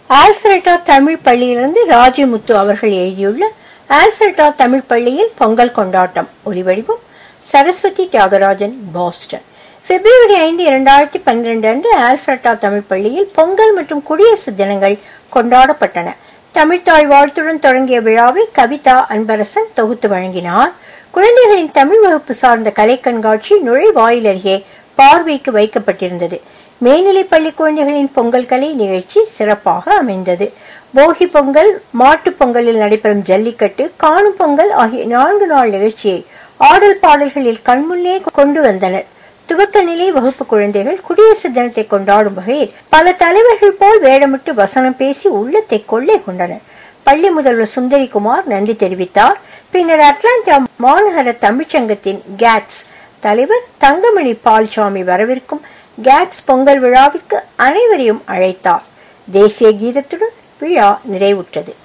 ஆல்ஃபிரட்டா தமிழ் பள்ளியிலிருந்து ராஜமுத்து அவர்கள் எழுதியுள்ள ஆல்ஃபிரட்டா தமிழ் பள்ளியில் பொங்கல் கொண்டாட்டம் ஒலிவடிவம் சரஸ்வதி தியாகராஜன் பாஸ்டன் பிப்ரவரி ஐந்து இரண்டாயிரத்தி பன்னிரண்டு அன்று ஆல்ஃபிரட்டா தமிழ் பள்ளியில் பொங்கல் மற்றும் குடியரசு தினங்கள் கொண்டாடப்பட்டன தமிழ்த்தாய் வாழ்த்துடன் தொடங்கிய விழாவை கவிதா அன்பரசன் தொகுத்து வழங்கினார் குழந்தைகளின் தமிழ் வகுப்பு சார்ந்த கலை கண்காட்சி நுழைவாயில் அருகே பார்வைக்கு வைக்கப்பட்டிருந்தது மேல்நிலைப் பள்ளி குழந்தைகளின் பொங்கல் கலை நிகழ்ச்சி சிறப்பாக அமைந்தது போகி பொங்கல் மாட்டுப் பொங்கலில் நடைபெறும் ஜல்லிக்கட்டு காணும் பொங்கல் ஆகிய நான்கு நாள் நிகழ்ச்சியை ஆடல் பாடல்களில் கண்முன்னே கொண்டு வந்தனர் துவக்க நிலை வகுப்பு குழந்தைகள் குடியரசு தினத்தை கொண்டாடும் வகையில் பல தலைவர்கள் போல் வேடமிட்டு வசனம் பேசி உள்ளத்தை கொள்ளை கொண்டனர் பள்ளி முதல்வர் சுந்தரிகுமார் நன்றி தெரிவித்தார் பின்னர் அட்லாண்டா மாநகர தமிழ்ச்சங்கத்தின் கேட்ஸ் தலைவர் தங்கமணி பால்சாமி வரவிருக்கும் கேட்ஸ் பொங்கல் விழாவிற்கு அனைவரையும் அழைத்தார் தேசிய கீதத்துடன் விழா நிறைவுற்றது